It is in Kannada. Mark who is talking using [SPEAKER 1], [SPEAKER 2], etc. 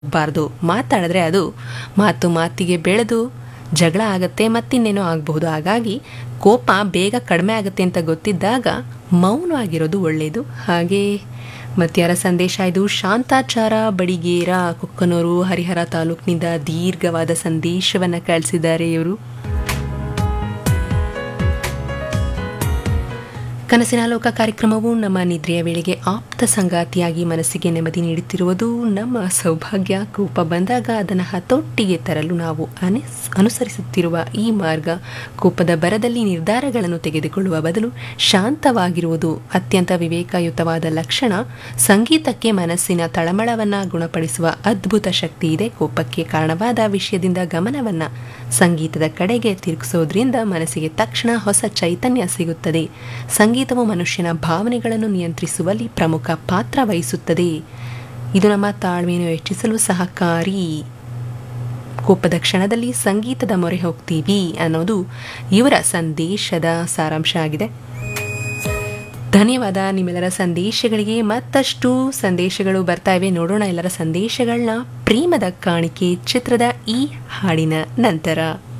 [SPEAKER 1] ಬಾರ್ದು ಮಾತಾಡಿದ್ರೆ ಅದು ಮಾತು ಮಾತಿಗೆ ಬೆಳೆದು ಜಗಳ ಆಗತ್ತೆ ಮತ್ತಿನ್ನೇನೋ ಆಗಬಹುದು ಹಾಗಾಗಿ ಕೋಪ ಬೇಗ ಕಡಿಮೆ ಆಗುತ್ತೆ ಅಂತ ಗೊತ್ತಿದ್ದಾಗ ಮೌನವಾಗಿರೋದು ಒಳ್ಳೆಯದು ಹಾಗೆ ಮತ್ಯಾರ ಸಂದೇಶ ಇದು ಶಾಂತಾಚಾರ ಬಡಿಗೇರ ಕೊಕ್ಕನೂರು ಹರಿಹರ ತಾಲೂಕಿನಿಂದ ದೀರ್ಘವಾದ ಸಂದೇಶವನ್ನು ಕಳಿಸಿದ್ದಾರೆ ಇವರು ಕನಸಿನ ಲೋಕ ಕಾರ್ಯಕ್ರಮವು ನಮ್ಮ ನಿದ್ರೆಯ ವೇಳೆಗೆ ಆಪ್ತ ಸಂಗಾತಿಯಾಗಿ ಮನಸ್ಸಿಗೆ ನೆಮ್ಮದಿ ನೀಡುತ್ತಿರುವುದು ನಮ್ಮ ಸೌಭಾಗ್ಯ ಕೋಪ ಬಂದಾಗ ಅದನ್ನು ಹತೋಟಿಗೆ ತರಲು ನಾವು ಅನಿಸ್ ಅನುಸರಿಸುತ್ತಿರುವ ಈ ಮಾರ್ಗ ಕೋಪದ ಬರದಲ್ಲಿ ನಿರ್ಧಾರಗಳನ್ನು ತೆಗೆದುಕೊಳ್ಳುವ ಬದಲು ಶಾಂತವಾಗಿರುವುದು ಅತ್ಯಂತ ವಿವೇಕಯುತವಾದ ಲಕ್ಷಣ ಸಂಗೀತಕ್ಕೆ ಮನಸ್ಸಿನ ತಳಮಳವನ್ನು ಗುಣಪಡಿಸುವ ಅದ್ಭುತ ಶಕ್ತಿ ಇದೆ ಕೋಪಕ್ಕೆ ಕಾರಣವಾದ ವಿಷಯದಿಂದ ಗಮನವನ್ನು ಸಂಗೀತದ ಕಡೆಗೆ ತಿರುಗಿಸೋದ್ರಿಂದ ಮನಸ್ಸಿಗೆ ತಕ್ಷಣ ಹೊಸ ಚೈತನ್ಯ ಸಿಗುತ್ತದೆ ಸಂಗೀತವು ಮನುಷ್ಯನ ಭಾವನೆಗಳನ್ನು ನಿಯಂತ್ರಿಸುವಲ್ಲಿ ಪ್ರಮುಖ ಪಾತ್ರ ವಹಿಸುತ್ತದೆ ಇದು ನಮ್ಮ ತಾಳ್ಮೆಯನ್ನು ಹೆಚ್ಚಿಸಲು ಸಹಕಾರಿ ಕೋಪದ ಕ್ಷಣದಲ್ಲಿ ಸಂಗೀತದ ಮೊರೆ ಹೋಗ್ತೀವಿ ಅನ್ನೋದು ಇವರ ಸಂದೇಶದ ಸಾರಾಂಶ ಆಗಿದೆ ಧನ್ಯವಾದ ನಿಮ್ಮೆಲ್ಲರ ಸಂದೇಶಗಳಿಗೆ ಮತ್ತಷ್ಟು ಸಂದೇಶಗಳು ಬರ್ತಾ ಇವೆ ನೋಡೋಣ ಎಲ್ಲರ ಸಂದೇಶಗಳನ್ನ ಪ್ರೇಮದ ಕಾಣಿಕೆ ಚಿತ್ರದ ಈ ಹಾಡಿನ ನಂತರ